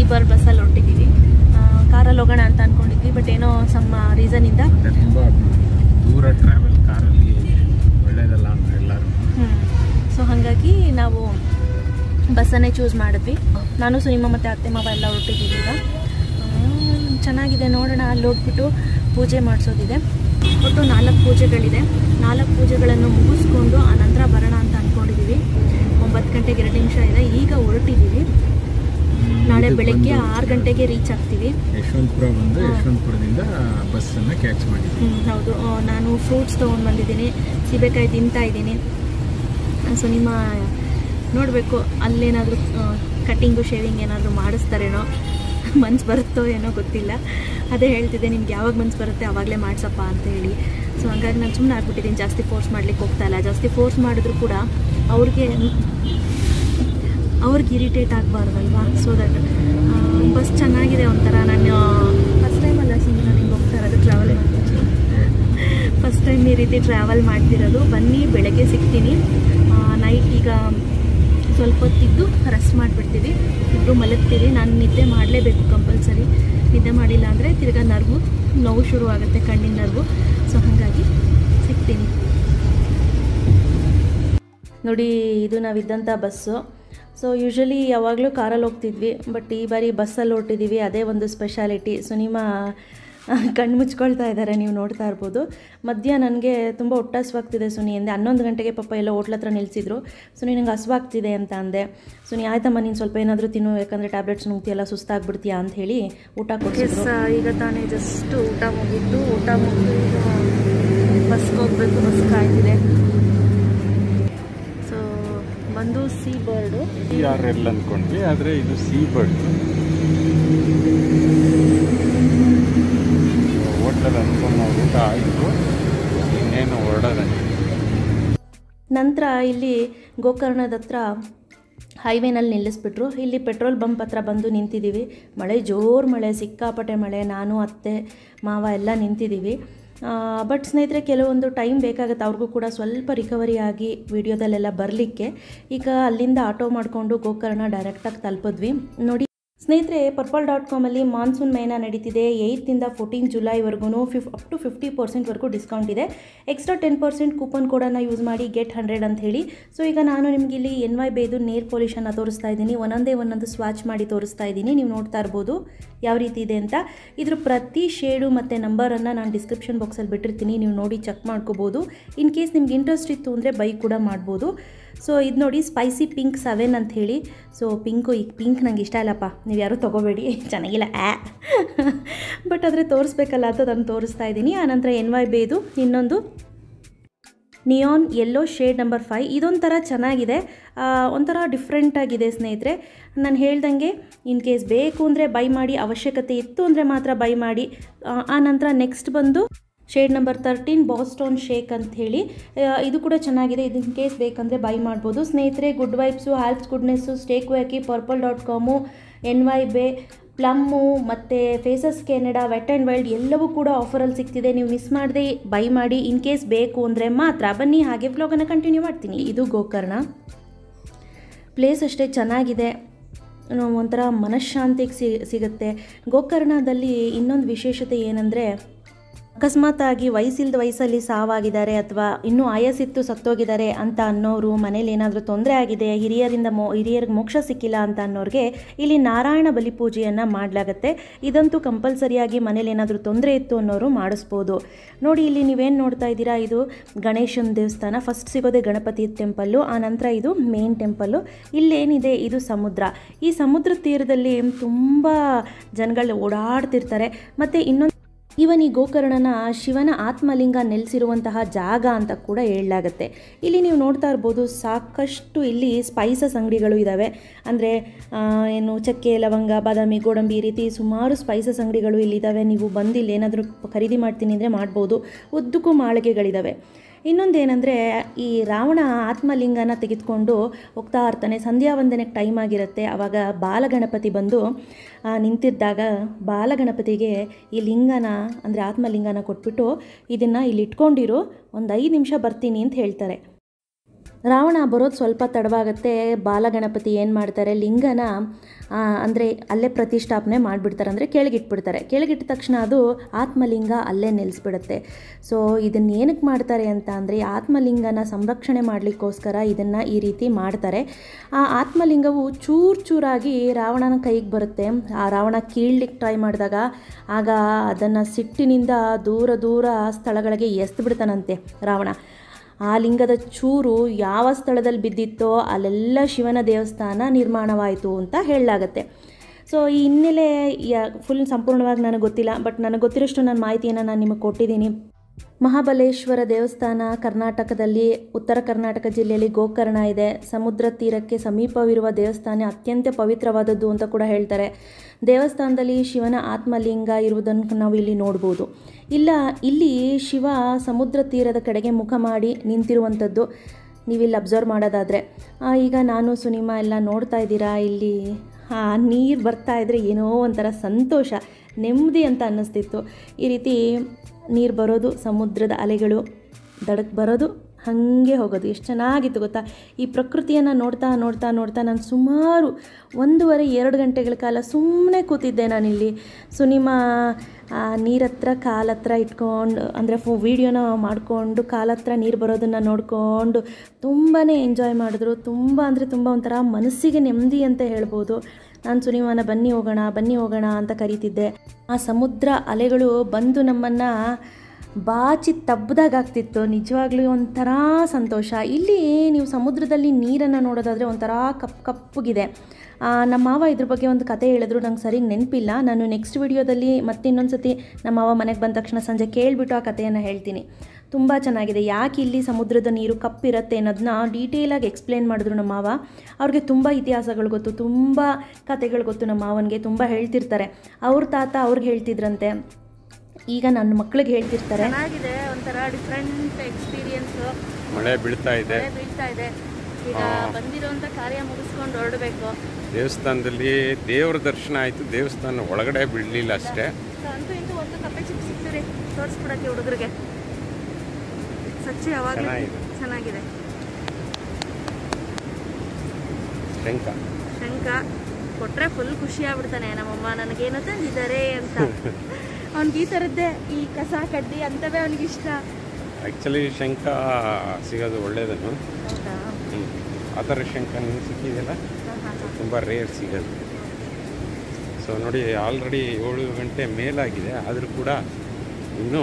Bird ಬಸ್ಸಲ್ಲಿ ಹೊರಟಿದ್ದೀವಿ ಕಾರಲ್ಲಿ ಹೋಗೋಣ ಅಂತ ಅಂದ್ಕೊಂಡಿದ್ವಿ ಬಟ್ ಏನೋ ಸಮ್ಮ ರೀಸನಿಂದ ಮತ್ತೆ ತುಂಬ ದೂರ ಟ್ರಾವೆಲ್ ಕಾರಲ್ಲಿ ಒಳ್ಳೇದಲ್ಲ ಅಂತ ಎಲ್ಲರೂ ಸೊ ಹಾಗಾಗಿ ನಾವು ಬಸ್ಸನ್ನೇ ಚೂಸ್ ಮಾಡಿದ್ವಿ ನಾನು ಸುನಿಮ ಮತ್ತು ಅತ್ತೆ ಮಾವ ಎಲ್ಲ ಹೊರಟಿದ್ದೀವಿ ಈಗ ಹ್ಮ್, ಚೆನ್ನಾಗಿದೆ ನೋಡೋಣ ಅಲ್ಲಿ ಹೋಗ್ಬಿಟ್ಟು ಪೂಜೆ ಮಾಡಿಸೋದಿದೆ ಒಟ್ಟು ನಾಲ್ಕು ಪೂಜೆಗಳಿದೆ ನಾಲ್ಕು ಪೂಜೆಗಳನ್ನು ಮುಗಿಸ್ಕೊಂಡು ಆ ನಂತರ ಬರೋಣ ಅಂತ ಅಂದ್ಕೊಂಡಿದ್ದೀವಿ ಒಂಬತ್ತು ಗಂಟೆಗೆ ಎರಡು ನಿಮಿಷ ಇದೆ ಈಗ ಹೊರಟಿದ್ದೀವಿ ನಾಳೆ ಇದಕ್ಕೆ ಬೆಳಗ್ಗೆ ಬಂದು ಆರು ಗಂಟೆಗೆ ರೀಚ್ ಆಗ್ತೀವಿ ಯಶವಂತಪುರ ಬಂದು ಹಾ. ಯಶವಂತಪುರದಿಂದ ಬಸ್ಸನ್ನು ಕ್ಯಾಚ್ ಮಾಡಿದ್ವಿ ಹ್ಮ್, ಹೌದು ಆ, ನಾನು ಫ್ರೂಟ್ಸ್ ತೊಗೊಂಡು ಬಂದಿದ್ದೀನಿ ಸೀಬೆಕಾಯಿ ತಿಂತಾ ಇದ್ದೀನಿ ಸೊ ನಿಮ್ಮ ನೋಡಬೇಕು ಅಲ್ಲೇನಾದರೂ ಕಟ್ಟಿಂಗು ಶೇವಿಂಗ್ ಏನಾದರೂ ಮಾಡಿಸ್ತಾರೇನೋ ಮನ್ಸು ಬರುತ್ತೋ ಏನೋ ಗೊತ್ತಿಲ್ಲ ಅದೇ ಹೇಳ್ತಿದ್ದೆ ನಿಮ್ಗೆ ಯಾವಾಗ ಮನ್ಸು ಬರುತ್ತೆ ಆವಾಗಲೇ ಮಾಡ್ಸಪ್ಪ ಅಂತ ಹೇಳಿ ಸೊ ಹಂಗಾಗಿ ನಾನು ಸುಮ್ಮನೆ ಆಗ್ಬಿಟ್ಟಿದ್ದೀನಿ ಜಾಸ್ತಿ ಫೋರ್ಸ್ ಮಾಡ್ಲಿಕ್ಕೆ ಹೋಗ್ತಾ ಇಲ್ಲ ಜಾಸ್ತಿ ಫೋರ್ಸ್ ಮಾಡಿದ್ರು ಕೂಡ ಅವ್ರಿಗೆ ಅವ್ರಿಗೆ ಇರಿಟೇಟ್ ಆಗಬಾರ್ದಲ್ವಾ ಸೊ ದಟ್ ಬಸ್ ಚೆನ್ನಾಗಿದೆ ಒಂಥರ ನಾನು ಫಸ್ಟ್ ಟೈಮ್ ಅಲ್ಲ ಸಿಂಗ್ ನಾನು ಹಿಂಗೆ ಹೋಗ್ತಾ ಇರೋದು ಟ್ರಾವೆಲ್ ಫಸ್ಟ್ ಟೈಮ್ ಈ ರೀತಿ ಟ್ರಾವೆಲ್ ಮಾಡ್ತಿರೋದು ಬನ್ನಿ ಬೆಳಗ್ಗೆ ಸಿಗ್ತೀನಿ ನೈಟ್ ಈಗ ಸ್ವಲ್ಪ ಹೊತ್ತಿದ್ದು ರೆಸ್ಟ್ ಮಾಡಿಬಿಡ್ತೀವಿ ಇಬ್ಬರು ಮಲಗ್ತೀವಿ ನಾನು ನಿದ್ದೆ ಮಾಡಲೇಬೇಕು ಕಂಪಲ್ಸರಿ ನಿದ್ದೆ ಮಾಡಿಲ್ಲ ಅಂದರೆ ತಿರ್ಗಾ ನರ್ವು ನೋವು ಶುರು ಆಗುತ್ತೆ ಕಣ್ಣಿನ ನರ್ವು ಸೊ ಹಾಗಾಗಿ ಸಿಗ್ತೀನಿ ನೋಡಿ ಇದು ನಾವಿದ್ದಂಥ ಬಸ್ಸು ಸೊ ಯೂಶ್ವಲಿ ಯಾವಾಗಲೂ ಕಾರಲ್ಲಿ ಹೋಗ್ತಿದ್ವಿ ಬಟ್ ಈ ಬಾರಿ ಬಸ್ಸಲ್ಲಿ ಹೊರಟಿದ್ದೀವಿ ಅದೇ ಒಂದು ಸ್ಪೆಷಾಲಿಟಿ ಸುನಿಮ ಕಣ್ಣು ಮುಚ್ಕೊಳ್ತಾ ಇದ್ದಾರೆ ನೀವು ನೋಡ್ತಾ ಇರ್ಬೋದು ಮಧ್ಯ ನನಗೆ ತುಂಬ ಹೊಟ್ಟೆ ಹಸ್ವಾಗ್ತಿದೆ ಸುನಿ ಅಂದೆ ಹನ್ನೊಂದು ಗಂಟೆಗೆ ಪಾಪ ಎಲ್ಲ ಹೋಟ್ಲ ಹತ್ರ ನಿಲ್ಲಿಸಿದ್ರು ಸುನಿ ನಂಗೆ ಹಸ್ವಾಗ್ತಿದೆ ಅಂತ ಅಂದೆ ಸುನಿ ಆಯ್ತಮ್ಮ ನೀನು ಸ್ವಲ್ಪ ಏನಾದರೂ ತಿನ್ನು ಯಾಕಂದರೆ ಟ್ಯಾಬ್ಲೆಟ್ಸ್ ನುಗ್ತಿಯಲ್ಲ ಸುಸ್ತಾಗ್ಬಿಡ್ತೀಯಾ ಅಂತ ಹೇಳಿ ಊಟ ಕೊಡಿಸಿದ್ರು ಈಗ ತಾನೇ ಜಸ್ಟ್ ಊಟ ಮುಗಿದ್ದು ಊಟ ಮುಗಿದು ಬಸ್ಗೆ ಹೋಗಬೇಕು ಬಸ್ ಕಾಯ್ತಿದೆ ಸೊ ಬಂದು sea bird C R L ಅಂದ್ಕೊಂಡ್ವಿ ಆದರೆ ಇದು ಸಿ ಬರ್ಡ್ ಹೋಟ್ಲಲ್ಲಿ ಅಂದ್ಕೊಂಡು ನಾವು ಊಟ ಆಯಿತು ಇನ್ನೇನು ಹೊರಡೋದಂಗೆ ನಂತರ ಇಲ್ಲಿ ಗೋಕರ್ಣದ ಹತ್ರ ಹೈವೇನಲ್ಲಿ ನಿಲ್ಲಿಸ್ಬಿಟ್ರು ಇಲ್ಲಿ ಪೆಟ್ರೋಲ್ ಬಂಪ್ ಹತ್ರ ಬಂದು ನಿಂತಿದ್ದೀವಿ ಮಳೆ ಜೋರು ಮಳೆ ಸಿಕ್ಕಾಪಟ್ಟೆ ಮಳೆ ನಾನು ಅತ್ತೆ ಮಾವ ಎಲ್ಲ ನಿಂತಿದ್ದೀವಿ ಬಟ್ ಸ್ನೇಹಿತರೆ ಕೆಲವೊಂದು ಟೈಮ್ ಬೇಕಾಗುತ್ತೆ ಅವ್ರಿಗೂ ಕೂಡ ಸ್ವಲ್ಪ ರಿಕವರಿ ಆಗಿ ವಿಡಿಯೋದಲ್ಲೆಲ್ಲ ಬರಲಿಕ್ಕೆ ಈಗ ಅಲ್ಲಿಂದ ಆಟೋ ಮಾಡಿಕೊಂಡು ಗೋಕರ್ಣ ಡೈರೆಕ್ಟಾಗಿ ತಲುಪಿದ್ವಿ ನೋಡಿ ಸ್ನೇಹಿತರೆ ಪರ್ಪಲ್ ಡಾಟ್ ಕಾಮಲ್ಲಿ ಮಾನ್ಸೂನ್ ಮೇನ ನಡೀತಿದೆ ಏಯ್ತಿಂದ ಫೋರ್ಟೀನ್ ಜುಲೈವರೆಗೂ ಫಿಫ್ ಅಪ್ ಟು ಫಿಫ್ಟಿ ಪರ್ಸೆಂಟ್ವರೆಗೂ ಡಿಸ್ಕೌಂಟ್ ಇದೆ ಎಕ್ಸ್ಟ್ರಾ ಟೆನ್ ಪರ್ಸೆಂಟ್ ಕೂಪನ್ ಕೋಡನ್ನು ಯೂಸ್ ಮಾಡಿ ಗೆಟ್ ಹಂಡ್ರೆಡ್ ಅಂತ ಹೇಳಿ ಸೊ ಈಗ ನಾನು ನಿಮಗೆ ಇಲ್ಲಿ ಎನ್ ವೈ ಬೇದು ನೇರ್ ಪಾಲಿಷನ್ನು ತೋರಿಸ್ತಾ ಇದ್ದೀನಿ ಒಂದೊಂದೇ ಒಂದೊಂದು ಸ್ವಾಚ್ ಮಾಡಿ ತೋರಿಸ್ತಾ ಇದ್ದೀನಿ ನೀವು ನೋಡ್ತಾ ಇರ್ಬೋದು ಯಾವ ರೀತಿ ಇದೆ ಅಂತ ಇದ್ರ ಪ್ರತಿ ಶೇಡು ಮತ್ತು ನಂಬರನ್ನು ನಾನು ಡಿಸ್ಕ್ರಿಪ್ಷನ್ ಬಾಕ್ಸಲ್ಲಿ ಬಿಟ್ಟಿರ್ತೀನಿ ನೀವು ನೋಡಿ ಚೆಕ್ ಮಾಡ್ಕೋಬೋದು ಇನ್ ಕೇಸ್ ನಿಮ್ಗೆ ಇಂಟ್ರೆಸ್ಟ್ ಇತ್ತು ಅಂದರೆ ಬೈ ಕೂಡ ಮಾಡ್ಬೋದು ಸೊ ಇದು ನೋಡಿ ಸ್ಪೈಸಿ ಪಿಂಕ್ ಸೆವೆನ್ ಅಂತ ಹೇಳಿ ಸೊ ಪಿಂಕು ಈ ಪಿಂಕ್ ನಂಗೆ ಇಷ್ಟ ಇಲ್ಲಪ್ಪ ನೀವು ಯಾರೂ ತೊಗೋಬೇಡಿ ಚೆನ್ನಾಗಿಲ್ಲ ಆ ಬಟ್ ಆದರೆ ತೋರಿಸ್ಬೇಕಲ್ಲ ಅಂತ ನಾನು ತೋರಿಸ್ತಾ ಇದ್ದೀನಿ ಆನಂತರ ಎನ್ ವೈ ಬೇದು ಇನ್ನೊಂದು neon yellow shade number five ಇದೊಂಥರ ಚೆನ್ನಾಗಿದೆ ಆ, ಒಂಥರ ಡಿಫ್ರೆಂಟ್ ಆಗಿದೆ ಸ್ನೇಹಿತರೆ ನಾನು ಹೇಳ್ದಂಗೆ ಇನ್ ಕೇಸ್ ಬೇಕು ಅಂದರೆ ಬೈ ಮಾಡಿ ಅವಶ್ಯಕತೆ ಇತ್ತು ಅಂದರೆ ಮಾತ್ರ ಬೈ ಮಾಡಿ ಆ, ಆ ನಂತರ ನೆಕ್ಸ್ಟ್ ಬಂದು shade number thirteen Boston shake ಅಂತ ಹೇಳಿ ಆ, ಇದು ಕೂಡ ಚೆನ್ನಾಗಿದೆ ಇದು ಇನ್ ಕೇಸ್ ಬೇಕಂದರೆ ಬೈ ಮಾಡ್ಬೋದು ಸ್ನೇಹಿತರೆ good vibes Alps goodness stay ವ್ಯಾಕಿ purple dot com N Y Bae plum ಮತ್ತು faces Canada wet and wild ಎಲ್ಲವೂ ಕೂಡ ಆಫರಲ್ಲಿ ಸಿಗ್ತಿದೆ ನೀವು ಮಿಸ್ ಮಾಡದೆ ಬೈ ಮಾಡಿ ಇನ್ ಕೇಸ್ ಬೇಕು ಅಂದರೆ ಮಾತ್ರ ಬನ್ನಿ ಹಾಗೆ ವ್ಲಾಗನ್ನು ಕಂಟಿನ್ಯೂ ಮಾಡ್ತೀನಿ ಇದು ಗೋಕರ್ಣ ಪ್ಲೇಸ್ ಅಷ್ಟೇ ಚೆನ್ನಾಗಿದೆ ಏನೋ ಒಂಥರ ಮನಃಶಾಂತಿಗೆ ಸಿ ಸಿಗುತ್ತೆ ಗೋಕರ್ಣದಲ್ಲಿ ಇನ್ನೊಂದು ವಿಶೇಷತೆ ಏನಂದರೆ ಅಕಸ್ಮಾತಾಗಿ ವಯಸ್ಸಿಲ್ದ ವಯಸ್ಸಲ್ಲಿ ಸಾವಾಗಿದ್ದಾರೆ ಅಥವಾ ಇನ್ನೂ ಆಯಸ್ಸಿತ್ತು ಸತ್ತೋಗಿದ್ದಾರೆ ಅಂತ ಅನ್ನೋರು ಮನೇಲಿ ಏನಾದರೂ ತೊಂದರೆ ಆಗಿದೆ ಹಿರಿಯರಿಂದ ಮೋ ಹಿರಿಯರಿಗೆ ಮೋಕ್ಷ ಸಿಕ್ಕಿಲ್ಲ ಅಂತ ಅನ್ನೋರಿಗೆ ಇಲ್ಲಿ ನಾರಾಯಣ ಬಲಿ ಪೂಜೆಯನ್ನು ಮಾಡಲಾಗತ್ತೆ ಇದಂತೂ ಕಂಪಲ್ಸರಿಯಾಗಿ ಮನೇಲಿ ಏನಾದರೂ ತೊಂದರೆ ಇತ್ತು ಅನ್ನೋರು ಮಾಡಿಸ್ಬೋದು ನೋಡಿ ಇಲ್ಲಿ ನೀವೇನು ನೋಡ್ತಾ ಇದ್ದೀರಾ ಇದು ಗಣೇಶನ ದೇವಸ್ಥಾನ ಫಸ್ಟ್ ಸಿಗೋದೇ ಗಣಪತಿ ಟೆಂಪಲ್ಲು ಆ ನಂತರ ಇದು ಮೇನ್ ಟೆಂಪಲ್ಲು ಇಲ್ಲೇನಿದೆ ಇದು ಸಮುದ್ರ ಈ ಸಮುದ್ರ ತೀರದಲ್ಲಿ ತುಂಬ ಜನಗಳು ಓಡಾಡ್ತಿರ್ತಾರೆ ಮತ್ತು ಇನ್ನೊಂದು ಇವನ್ ಈ ಗೋಕರ್ಣನ ಶಿವನ ಆತ್ಮಲಿಂಗ ನೆಲೆಸಿರುವಂತಹ ಜಾಗ ಅಂತ ಕೂಡ ಹೇಳಲಾಗತ್ತೆ ಇಲ್ಲಿ ನೀವು ನೋಡ್ತಾ ಇರ್ಬೋದು ಸಾಕಷ್ಟು ಇಲ್ಲಿ ಸ್ಪೈಸಸ್ ಅಂಗಡಿಗಳು ಇದ್ದಾವೆ ಅಂದರೆ ಏನು ಚಕ್ಕೆ ಲವಂಗ ಬಾದಾಮಿ ಗೋಡಂಬಿ ಈ ರೀತಿ ಸುಮಾರು ಸ್ಪೈಸಸ್ ಅಂಗಡಿಗಳು ಇಲ್ಲಿದ್ದಾವೆ ನೀವು ಬಂದು ಇಲ್ಲಿ ಏನಾದರೂ ಖರೀದಿ ಮಾಡ್ತೀನಿ ಅಂದರೆ ಮಾಡ್ಬೋದು ಉದ್ದಕ್ಕೂ ಮಾಳಿಗೆಗಳಿದ್ದಾವೆ ಇನ್ನೊಂದೇನೆಂದರೆ ಈ ರಾವಣ ಆತ್ಮಲಿಂಗನ ತೆಗೆದುಕೊಂಡು ಹೋಗ್ತಾ ಇರ್ತಾನೆ ಸಂಧ್ಯಾ ವಂದನೆಗೆ ಟೈಮ್ ಆಗಿರುತ್ತೆ ಆವಾಗ ಬಾಲಗಣಪತಿ ಬಂದು ಆ, ನಿಂತಿದ್ದಾಗ ಬಾಲಗಣಪತಿಗೆ ಈ ಲಿಂಗನ ಅಂದರೆ ಆತ್ಮಲಿಂಗನ ಕೊಟ್ಬಿಟ್ಟು ಇದನ್ನು ಇಲ್ಲಿ ಇಟ್ಕೊಂಡಿರು ಒಂದು ಐದು ನಿಮಿಷ ಬರ್ತೀನಿ ಅಂತ ಹೇಳ್ತಾರೆ ರಾವಣ ಬರೋದು ಸ್ವಲ್ಪ ತಡವಾಗುತ್ತೆ ಬಾಲಗಣಪತಿ ಏನು ಮಾಡ್ತಾರೆ ಲಿಂಗನ ಅಂದರೆ ಅಲ್ಲೇ ಪ್ರತಿಷ್ಠಾಪನೆ ಮಾಡಿಬಿಡ್ತಾರೆ ಅಂದರೆ ಕೆಳಗಿಟ್ಬಿಡ್ತಾರೆ ಕೆಳಗಿಟ್ಟ ತಕ್ಷಣ ಅದು ಆತ್ಮಲಿಂಗ ಅಲ್ಲೇ ನಿಲ್ಲಿಸ್ಬಿಡುತ್ತೆ ಸೊ ಇದನ್ನು ಏನಕ್ಕೆ ಮಾಡ್ತಾರೆ ಅಂತ ಅಂದರೆ ಆತ್ಮಲಿಂಗನ ಸಂರಕ್ಷಣೆ ಮಾಡಲಿಕ್ಕೋಸ್ಕರ ಇದನ್ನು ಈ ರೀತಿ ಮಾಡ್ತಾರೆ ಆ ಆತ್ಮಲಿಂಗವು ಚೂರು ಚೂರಾಗಿ ರಾವಣನ ಕೈಗೆ ಬರುತ್ತೆ ಆ ರಾವಣ ಕೀಳ್ಲಿಕ್ಕೆ ಟ್ರೈ ಮಾಡಿದಾಗ ಆಗ ಅದನ್ನು ಸಿಟ್ಟಿನಿಂದ ದೂರ ದೂರ ಸ್ಥಳಗಳಿಗೆ ಎಸ್ದು ಬಿಡ್ತಾನಂತೆ ರಾವಣ ಆ ಲಿಂಗದ ಚೂರು ಯಾವ ಸ್ಥಳದಲ್ಲಿ ಬಿದ್ದಿತ್ತೋ ಅಲ್ಲೆಲ್ಲ ಶಿವನ ದೇವಸ್ಥಾನ ನಿರ್ಮಾಣವಾಯಿತು ಅಂತ ಹೇಳಲಾಗತ್ತೆ ಸೊ ಈ ಹಿನ್ನೆಲೆ ಫುಲ್ ಸಂಪೂರ್ಣವಾಗಿ ನನಗೆ ಗೊತ್ತಿಲ್ಲ ಬಟ್ ನನಗೆ ಗೊತ್ತಿರೋಷ್ಟು ನನ್ನ ಮಾಹಿತಿಯನ್ನು ನಾನು ನಿಮಗೆ ಕೊಟ್ಟಿದ್ದೀನಿ ಮಹಾಬಲೇಶ್ವರ ದೇವಸ್ಥಾನ ಕರ್ನಾಟಕದಲ್ಲಿ ಉತ್ತರ ಕರ್ನಾಟಕ ಜಿಲ್ಲೆಯಲ್ಲಿ ಗೋಕರ್ಣ ಇದೆ ಸಮುದ್ರ ತೀರಕ್ಕೆ ಸಮೀಪವಿರುವ ದೇವಸ್ಥಾನ ಅತ್ಯಂತ ಪವಿತ್ರವಾದದ್ದು ಅಂತ ಕೂಡ ಹೇಳ್ತಾರೆ ದೇವಸ್ಥಾನದಲ್ಲಿ ಶಿವನ ಆತ್ಮಲಿಂಗ ಇರುವುದನ್ನು ನಾವು ಇಲ್ಲಿ ನೋಡ್ಬೋದು ಇಲ್ಲ ಇಲ್ಲಿ ಶಿವ ಸಮುದ್ರ ತೀರದ ಕಡೆಗೆ ಮುಖ ಮಾಡಿ ನಿಂತಿರುವಂಥದ್ದು ನೀವಿಲ್ಲಿ ಅಬ್ಸರ್ವ್ ಮಾಡೋದಾದರೆ ಈಗ ನಾನು ಸುನಿಮಾ ಎಲ್ಲ ನೋಡ್ತಾ ಇದ್ದೀರಾ ಇಲ್ಲಿ ಆ ನೀರು ಬರ್ತಾ ಇದ್ದರೆ ಏನೋ ಒಂಥರ ಸಂತೋಷ ನೆಮ್ಮದಿ ಅಂತ ಅನ್ನಿಸ್ತಿತ್ತು ಈ ರೀತಿ ನೀರು ಬರೋದು ಸಮುದ್ರದ ಅಲೆಗಳು ದಡಕ್ಕೆ ಬರೋದು ಹಾಗೆ ಹೋಗೋದು ಎಷ್ಟು ಚೆನ್ನಾಗಿತ್ತು ಗೊತ್ತಾ ಈ ಪ್ರಕೃತಿಯನ್ನು ನೋಡ್ತಾ ನೋಡ್ತಾ ನೋಡ್ತಾ ನಾನು ಸುಮಾರು ಒಂದೂವರೆ ಎರಡು ಗಂಟೆಗಳ ಕಾಲ ಸುಮ್ಮನೆ ಕೂತಿದ್ದೆ ನಾನಿಲ್ಲಿ ಸುನಿಮಾ ನೀರ ಹತ್ರ ಕಾಲ ಹತ್ರ ಇಟ್ಕೊಂಡು ಅಂದರೆ ಫೋ ವೀಡಿಯೋನ ಮಾಡಿಕೊಂಡು ಕಾಲ ಹತ್ರ ನೀರು ಬರೋದನ್ನು ನೋಡಿಕೊಂಡು ತುಂಬಾ ಎಂಜಾಯ್ ಮಾಡಿದ್ರು ತುಂಬ ಅಂದರೆ ತುಂಬ ಒಂಥರ ಮನಸ್ಸಿಗೆ ನೆಮ್ಮದಿ ಅಂತ ಹೇಳ್ಬೋದು ನಾನು ಸುನಿಮಾನ ಬನ್ನಿ ಹೋಗೋಣ ಬನ್ನಿ ಹೋಗೋಣ ಅಂತ ಕರೀತಿದ್ದೆ ಆ ಸಮುದ್ರ ಅಲೆಗಳು ಬಂದು ನಮ್ಮನ್ನು ಬಾಚಿ ತಬ್ಬದಾಗ್ತಿತ್ತು ನಿಜವಾಗ್ಲೂ ಒಂಥರ ಸಂತೋಷ ಇಲ್ಲಿ ನೀವು ಸಮುದ್ರದಲ್ಲಿ ನೀರನ್ನು ನೋಡೋದಾದರೆ ಒಂಥರ ಕಪ್ ಕಪ್ಪಗಿದೆ ನಮ್ಮ ಮಾವ ಇದ್ರ ಬಗ್ಗೆ ಒಂದು ಕತೆ ಹೇಳಿದ್ರು ನಂಗೆ ಸರಿಗೆ ನೆನಪಿಲ್ಲ ನಾನು ನೆಕ್ಸ್ಟ್ ವಿಡಿಯೋದಲ್ಲಿ ಮತ್ತೆ ಇನ್ನೊಂದು ಸತಿ ನಮ್ಮ ಮಾವ ಮನೆಗೆ ಬಂದ ತಕ್ಷಣ ಸಂಜೆ ಕೇಳಿಬಿಟ್ಟು ಆ ಕಥೆಯನ್ನು ಹೇಳ್ತೀನಿ ತುಂಬ ಚೆನ್ನಾಗಿದೆ ಯಾಕೆ ಇಲ್ಲಿ ಸಮುದ್ರದ ನೀರು ಕಪ್ಪಿರುತ್ತೆ ಅನ್ನೋದನ್ನ ಡೀಟೇಲಾಗಿ ಎಕ್ಸ್ಪ್ಲೇನ್ ಮಾಡಿದ್ರು ನಮ್ಮ ಮಾವ ಅವ್ರಿಗೆ ತುಂಬ ಇತಿಹಾಸಗಳು ಗೊತ್ತು ತುಂಬ ಕತೆಗಳು ಗೊತ್ತು ನಮ್ಮ ಮಾವನಿಗೆ ತುಂಬ ಹೇಳ್ತಿರ್ತಾರೆ ಅವ್ರ ತಾತ ಅವ್ರಿಗೆ ಹೇಳ್ತಿದ್ರಂತೆ ಈಗ ನನ್ನ ಮಕ್ಳಿಗೆ ಹೇಳ್ತಿರ್ತಾರೆ ಚೆನ್ನಾಗಿದೆ ಒಂಥರ ಡಿಫ್ರೆಂಟ್ ಎಕ್ಸ್ಪೀರಿಯನ್ಸ್ ಮಳೆ ಬೀಳ್ತಾ ಇದೆ ಮಳೆ ಬೀಳ್ತಾ ಇದೆ ಈಗ ಬಂದಿರೋಂಥ ಕಾರ್ಯ ಮುಗಿಸ್ಕೊಂಡು ಹೊರಡಬೇಕು ದೇವಸ್ಥಾನದಲ್ಲಿ ದೇವರ ದರ್ಶನ ಆಯಿತು ದೇವಸ್ಥಾನ ಒಳಗಡೆ ಬೀಳಲಿಲ್ಲ ಅಷ್ಟೇ ಸೊ ಅಂತೂ ಇಂತೂ ಒಂದು ಕಪ್ಪೆ ಚಿಪ್ ಸಿಗ್ತೀರಿ ತೋರಿಸ್ಬಿಡಕ್ಕೆ ಹುಡುಗರಿಗೆ ಸಚ್ಚಿ ಯಾವಾಗಲೂ ಚೆನ್ನಾಗಿದೆ. ಚೆನ್ನಾಗಿದೆ ಶಂಕ ಶಂಕ ಕೊಟ್ರೆ ಫುಲ್ ಖುಷಿ ಆಗ್ಬಿಡ್ತಾನೆ ನಮ್ಮಮ್ಮ ನನಗೇನೋ ತಂದಿದ್ದಾರೆ ಅಂತ ಅವ್ನಿಗೆ ಈ ಥರದ್ದೇ ಈ ಕಸ ಕಡ್ಡಿ ಅಂತವೇ ಅವ್ನಿಗೆ ಇಷ್ಟ ಆ್ಯಕ್ಚುಲಿ ಶಂಕ ಸಿಗೋದು ಒಳ್ಳೆಯದನ್ನು ಹೌದಾ ಆ ಥರ ಶಂಕ ನಿಮ್ಗೆ ಸಿಕ್ಕಿದೆಯಲ್ಲ ತುಂಬ ರೇರ್ ಸಿಗೋದು ಸೊ ನೋಡಿ ಆಲ್ರೆಡಿ ಏಳು ಗಂಟೆ ಮೇಲಾಗಿದೆ ಆದರೂ ಕೂಡ ಇನ್ನೂ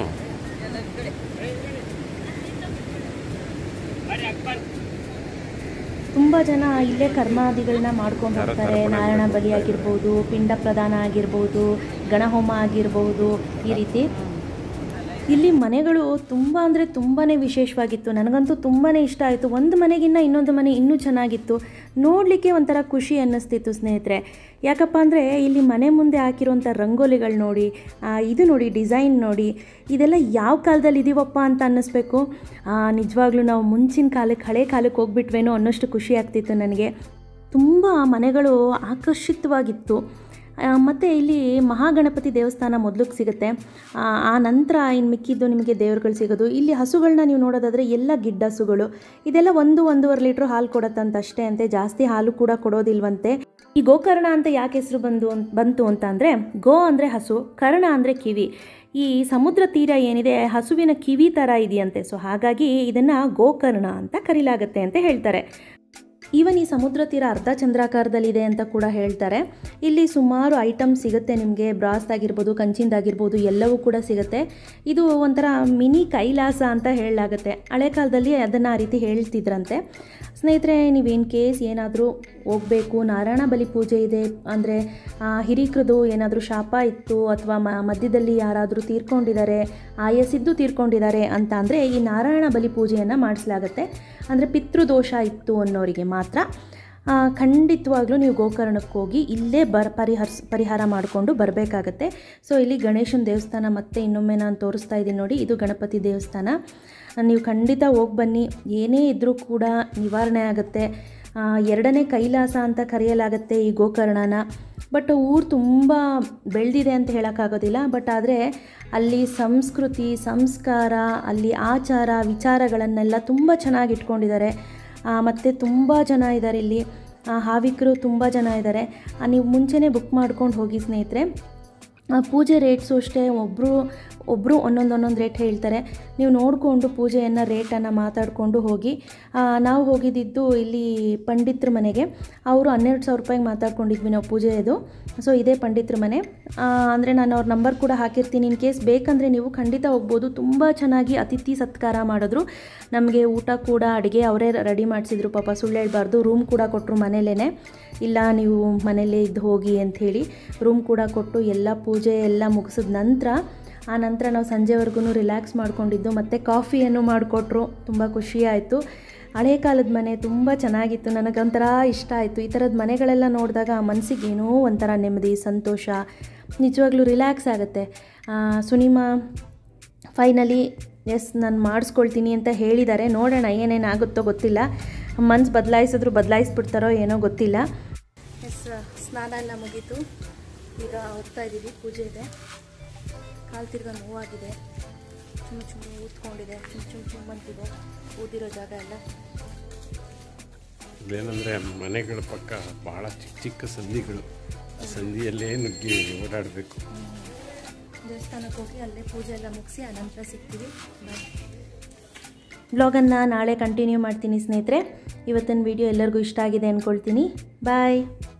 ತುಂಬ ಜನ ಇಲ್ಲೇ ಕರ್ಮಾದಿಗಳನ್ನ ಮಾಡ್ಕೊಂಡು ಥರ ಥರ ಹೋಗ್ತಾರೆ ಬಣ್ಣ ನಾರಾಯಣ ಮಾಡ್ಕೊಂಡು ಬಲಿ ಆಗಿರ್ಬೋದು ಪಿಂಡ ಪ್ರದಾನ ಆಗಿರ್ಬೋದು ಗಣಹೋಮ ಆಗಿರ್ಬೋದು ಈ ರೀತಿ ಇಲ್ಲಿ ಮನೆಗಳು ತುಂಬ ಅಂದರೆ ತುಂಬಾ ವಿಶೇಷವಾಗಿತ್ತು ನನಗಂತೂ ತುಂಬಾ ಇಷ್ಟ ಆಯಿತು ಒಂದು ಮನೆಗಿನ್ನ ಇನ್ನೊಂದು ಮನೆ ಇನ್ನೂ ಚೆನ್ನಾಗಿತ್ತು ನೋಡಲಿಕ್ಕೆ ಒಂಥರ ಖುಷಿ ಅನ್ನಿಸ್ತಿತ್ತು ಸ್ನೇಹಿತರೆ ಯಾಕಪ್ಪ ಅಂದರೆ ಇಲ್ಲಿ ಮನೆ ಮುಂದೆ ಹಾಕಿರೋಂಥ ರಂಗೋಲಿಗಳು ನೋಡಿ ಆ, ಇದು ನೋಡಿ ಡಿಸೈನ್ ನೋಡಿ ಇದೆಲ್ಲ ಯಾವ ಕಾಲದಲ್ಲಿ ಇದೀವಪ್ಪ ಅಂತ ಅನ್ನಿಸ್ಬೇಕು ನಿಜವಾಗ್ಲೂ ನಾವು ಮುಂಚಿನ ಕಾಲಕ್ಕೆ ಹಳೆ ಕಾಲಕ್ಕೆ ಹೋಗ್ಬಿಟ್ವೇನೋ ಅನ್ನೋಷ್ಟು ಖುಷಿ ಆಗ್ತಿತ್ತು ನನಗೆ ತುಂಬ ಮನೆಗಳು ಆಕರ್ಷಿತವಾಗಿತ್ತು ಮತ್ತು ಇಲ್ಲಿ ಮಹಾಗಣಪತಿ ದೇವಸ್ಥಾನ ಮೊದಲಿಗೆ ಸಿಗುತ್ತೆ ಆ, ಆ ನಂತರ ಇನ್ನು ಮಿಕ್ಕಿದ್ದು ನಿಮಗೆ ದೇವ್ರುಗಳು ಸಿಗೋದು ಇಲ್ಲಿ ಹಸುಗಳನ್ನ ನೀವು ನೋಡೋದಾದರೆ ಎಲ್ಲ ಗಿಡ್ಡ ಹಸುಗಳು ಇದೆಲ್ಲ ಒಂದು ಒಂದೂವರೆ ಲೀಟ್ರ್ ಹಾಲು ಕೊಡುತ್ತಂತ ಅಷ್ಟೇ ಅಂತೆ ಜಾಸ್ತಿ ಹಾಲು ಕೂಡ ಕೊಡೋದಿಲ್ವಂತೆ ಈ ಗೋಕರ್ಣ ಅಂತ ಯಾಕೆ ಹೆಸರು ಬಂದು ಅನ್- ಬಂತು ಅಂತ ಅಂದರೆ ಗೋ ಅಂದರೆ ಹಸು ಕರ್ಣ ಅಂದರೆ ಕಿವಿ ಈ ಸಮುದ್ರ ತೀರ ಏನಿದೆ ಹಸುವಿನ ಕಿವಿ ಥರ ಇದೆಯಂತೆ ಸೊ ಹಾಗಾಗಿ ಇದನ್ನು ಗೋಕರ್ಣ ಅಂತ ಕರೀಲಾಗತ್ತೆ ಅಂತ ಹೇಳ್ತಾರೆ ಈವನ್ ಈ ಸಮುದ್ರ ತೀರ ಅರ್ಧ ಚಂದ್ರಾಕಾರದಲ್ಲಿದೆ ಅಂತ ಕೂಡ ಹೇಳ್ತಾರೆ ಇಲ್ಲಿ ಸುಮಾರು ಐಟಮ್ ಸಿಗುತ್ತೆ ನಿಮಗೆ ಬ್ರಾಸ್ ಆಗಿರ್ಬೋದು ಕಂಚಿಂದಾಗಿರ್ಬೋದು ಎಲ್ಲವೂ ಕೂಡ ಸಿಗುತ್ತೆ ಇದು ಒಂಥರ ಮಿನಿ ಕೈಲಾಸ ಅಂತ ಹೇಳಲಾಗುತ್ತೆ ಹಳೆ ಕಾಲದಲ್ಲಿ ಅದನ್ನು ಆ ರೀತಿ ಹೇಳ್ತಿದ್ರಂತೆ ಸ್ನೇಹಿತರೆ ನೀವೇನು ಕೇಸ್ ಏನಾದರೂ ಹೋಗಬೇಕು ನಾರಾಯಣ ಬಲಿ ಪೂಜೆ ಇದೆ ಅಂದರೆ ಹಿರೀಕ್ರದು ಏನಾದರೂ ಶಾಪ ಇತ್ತು ಅಥವಾ ಮ ಮಧ್ಯದಲ್ಲಿ ಯಾರಾದರೂ ತೀರ್ಕೊಂಡಿದ್ದಾರೆ ಆಯಸ್ಸಿದ್ದು ತೀರ್ಕೊಂಡಿದ್ದಾರೆ ಅಂತ ಅಂದರೆ ಈ ನಾರಾಯಣ ಬಲಿ ಪೂಜೆಯನ್ನು ಮಾಡಿಸಲಾಗತ್ತೆ ಅಂದರೆ ಪಿತೃದೋಷ ಇತ್ತು ಅನ್ನೋರಿಗೆ ಮಾತ್ರ ಆ, ಖಂಡಿತವಾಗ್ಲೂ ನೀವು ಗೋಕರ್ಣಕ್ಕೆ ಹೋಗಿ ಇಲ್ಲೇ ಬರ್ ಪರಿಹರ್ಸ್ ಪರಿಹಾರ ಮಾಡಿಕೊಂಡು ಬರಬೇಕಾಗತ್ತೆ ಸೊ ಇಲ್ಲಿ ಗಣೇಶನ ದೇವಸ್ಥಾನ ಮತ್ತೆ ಇನ್ನೊಮ್ಮೆ ನಾನು ತೋರಿಸ್ತಾ ಇದ್ದೀನಿ ನೋಡಿ ಇದು ಗಣಪತಿ ದೇವಸ್ಥಾನ ನೀವು ಖಂಡಿತ ಹೋಗಿ ಬನ್ನಿ ಏನೇ ಇದ್ದರೂ ಕೂಡ ನಿವಾರಣೆ ಆಗುತ್ತೆ ಆ, ಎರಡನೇ ಕೈಲಾಸ ಅಂತ ಕರೆಯಲಾಗುತ್ತೆ ಈ ಗೋಕರ್ಣನ ಬಟ್ ಊರು ತುಂಬ ಬೆಳೆದಿದೆ ಅಂತ ಹೇಳೋಕ್ಕಾಗೋದಿಲ್ಲ ಬಟ್ ಆದರೆ ಅಲ್ಲಿ ಸಂಸ್ಕೃತಿ ಸಂಸ್ಕಾರ ಅಲ್ಲಿ ಆಚಾರ ವಿಚಾರಗಳನ್ನೆಲ್ಲ ತುಂಬ ಚೆನ್ನಾಗಿ ಇಟ್ಕೊಂಡಿದ್ದಾರೆ ಮತ್ತು ತುಂಬ ಜನ ಇದ್ದಾರೆ ಇಲ್ಲಿ ಆ, ಹಾವಿಕರು ತುಂಬ ಜನ ಇದ್ದಾರೆ ಆ, ನೀವು ಮುಂಚೆನೇ ಬುಕ್ ಮಾಡ್ಕೊಂಡು ಹೋಗಿ ಸ್ನೇಹಿತರೆ ಆ, ಪೂಜೆ ರೇಟ್ಸು ಅಷ್ಟೇ ಒಬ್ಬರು ಒಬ್ಬರು ಒಂದೊಂದು ಒಂದೊಂದು ರೇಟ್ ಹೇಳ್ತಾರೆ ನೀವು ನೋಡಿಕೊಂಡು ಪೂಜೆಯನ್ನು ರೇಟನ್ನು ಮಾತಾಡಿಕೊಂಡು ಹೋಗಿ ಆ, ನಾವು ಹೋಗಿದ್ದಿದ್ದು ಇಲ್ಲಿ ಪಂಡಿತ್ರ ಮನೆಗೆ ಅವರು ಹನ್ನೆರಡು ಸಾವಿರ ರೂಪಾಯಿಗೆ ಮಾತಾಡ್ಕೊಂಡಿದ್ವಿ ನಾವು ಪೂಜೆಯದು ಸೊ ಇದೇ ಪಂಡಿತ್ರ ಮನೆ ಅಂದರೆ ನಾನು ಅವ್ರ ನಂಬರ್ ಕೂಡ ಹಾಕಿರ್ತೀನಿ ಇನ್ ಕೇಸ್ ಬೇಕಂದರೆ ನೀವು ಖಂಡಿತ ಹೋಗ್ಬೋದು ತುಂಬ ಚೆನ್ನಾಗಿ ಅತಿಥಿ ಸತ್ಕಾರ ಮಾಡಿದ್ರು ನಮಗೆ ಊಟ ಕೂಡ ಅಡುಗೆ ಅವರೇ ರೆಡಿ ಮಾಡಿಸಿದ್ರು ಪಾಪ ಸುಳ್ಳು ಹೇಳ್ಬಾರ್ದು ರೂಮ್ ಕೂಡ ಕೊಟ್ಟರು ಮನೇಲೇ ಇಲ್ಲ ನೀವು ಮನೇಲೇ ಇದ್ದು ಹೋಗಿ ಅಂಥೇಳಿ ರೂಮ್ ಕೂಡ ಕೊಟ್ಟು ಎಲ್ಲ ಪೂಜೆ ಎಲ್ಲ ಮುಗಿಸಿದ ನಂತರ ಆ ನಂತರ ನಾವು ಸಂಜೆವರೆಗೂ ರಿಲ್ಯಾಕ್ಸ್ ಮಾಡ್ಕೊಂಡಿದ್ದು ಮತ್ತು ಕಾಫಿಯನ್ನು ಮಾಡಿಕೊಟ್ರು ತುಂಬ ಖುಷಿ ಆಯಿತು ಹಳೆ ಕಾಲದ ಮನೆ ತುಂಬ ಚೆನ್ನಾಗಿತ್ತು ನನಗೊಂಥರ ಇಷ್ಟ ಆಯಿತು ಈ ಥರದ ಮನೆಗಳೆಲ್ಲ ನೋಡಿದಾಗ ಮನಸ್ಸಿಗೆ ಏನೋ ಒಂಥರ ನೆಮ್ಮದಿ ಸಂತೋಷ ನಿಜವಾಗ್ಲೂ ರಿಲ್ಯಾಕ್ಸ್ ಆಗುತ್ತೆ ಆ, ಸುನಿಮಾ ಫೈನಲಿ ಎಸ್ ನಾನು ಮಾಡಿಸ್ಕೊಳ್ತೀನಿ ಅಂತ ಹೇಳಿದ್ದಾರೆ ನೋಡೋಣ ಏನೇನಾಗುತ್ತೋ ಗೊತ್ತಿಲ್ಲ ಮನ್ಸು ಬದಲಾಯಿಸಿದ್ರು ಬದಲಾಯಿಸ್ಬಿಡ್ತಾರೋ ಏನೋ ಗೊತ್ತಿಲ್ಲ ಎಸ್ ಸ್ನಾನ ಎಲ್ಲ ಮುಗೀತು ಈಗ ಹೋಗ್ತಾ ಇದ್ದೀವಿ ಪೂಜೆ ಇದೆ ಕಾಲು ತಿರ್ಗ ನೋವಾಗಿದೆ ಚುಮ್ಮು ಚುಮ್ಮು ಊದ್ಕೊಂಡಿದೆ ಚುಮ್ಮು ಚುಮ್ಮು ಚುಮ್ಮಂತಿದೆ ಊದಿರೋ ಜಾಗ ಎಲ್ಲ ಇದೇನೆಂದರೆ ಮನೆಗಳ ಪಕ್ಕ ಭಾಳ ಚಿಕ್ಕ ಚಿಕ್ಕ ಸಂಧಿಗಳು ಆ ಸಂಧಿಯಲ್ಲೇ ನುಗ್ಗಿ ಓಡಾಡಬೇಕು ದೇವಸ್ಥಾನಕ್ಕೆ ಹೋಗಿ ಅಲ್ಲೇ ಪೂಜೆ ಎಲ್ಲ ಮುಗಿಸಿ ಆನಂತರ ಸಿಗ್ತೀವಿ ಬಾಯ್ ಬ್ಲಾಗನ್ನು ನಾಳೆ ಕಂಟಿನ್ಯೂ ಮಾಡ್ತೀನಿ ಸ್ನೇಹಿತರೆ ಇವತ್ತಿನ ವಿಡಿಯೋ ಎಲ್ಲರಿಗೂ ಇಷ್ಟ ಆಗಿದೆ ಅಂದ್ಕೊಳ್ತೀನಿ ಬಾಯ್